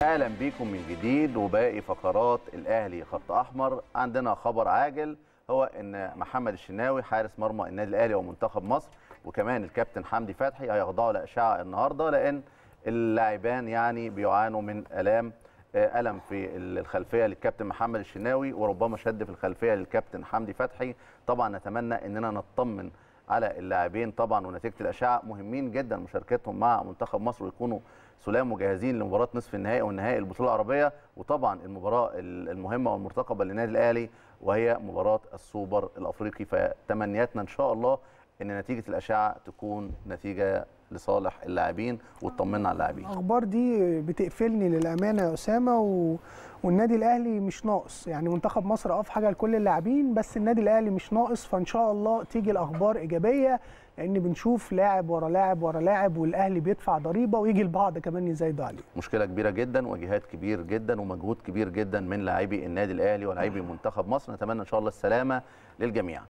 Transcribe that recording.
اهلا بيكم من جديد وباقي فقرات الاهلي خط احمر عندنا خبر عاجل هو ان محمد الشناوي حارس مرمى النادي الاهلي ومنتخب مصر وكمان الكابتن حمدي فتحي هيخضعوا لاشعه النهارده لان اللاعبان يعني بيعانوا من الام آه، الم في الخلفيه للكابتن محمد الشناوي وربما شد في الخلفيه للكابتن حمدي فتحي طبعا نتمنى اننا نطمن على اللاعبين طبعا ونتيجه الاشعه مهمين جدا مشاركتهم مع منتخب مصر ويكونوا سلام وجاهزين لمباراه نصف النهائي والنهائي البطوله العربيه وطبعا المباراه المهمه والمرتقبه للنادي الاهلي وهي مباراه السوبر الافريقي فتمنياتنا ان شاء الله ان نتيجه الاشعه تكون نتيجه لصالح اللاعبين وتطمنا على اللاعبين الاخبار دي بتقفلني للامانه يا اسامه و... والنادي الاهلي مش ناقص يعني منتخب مصر اه في حاجه لكل اللاعبين بس النادي الاهلي مش ناقص فان شاء الله تيجي الاخبار ايجابيه لان بنشوف لاعب ورا لاعب ورا لاعب والاهلي بيدفع ضريبه ويجي البعض كمان يزايدوا عليه مشكله كبيره جدا وجهاد كبير جدا ومجهود كبير جدا من لاعبي النادي الاهلي ولاعبي منتخب مصر نتمنى ان شاء الله السلامه للجميع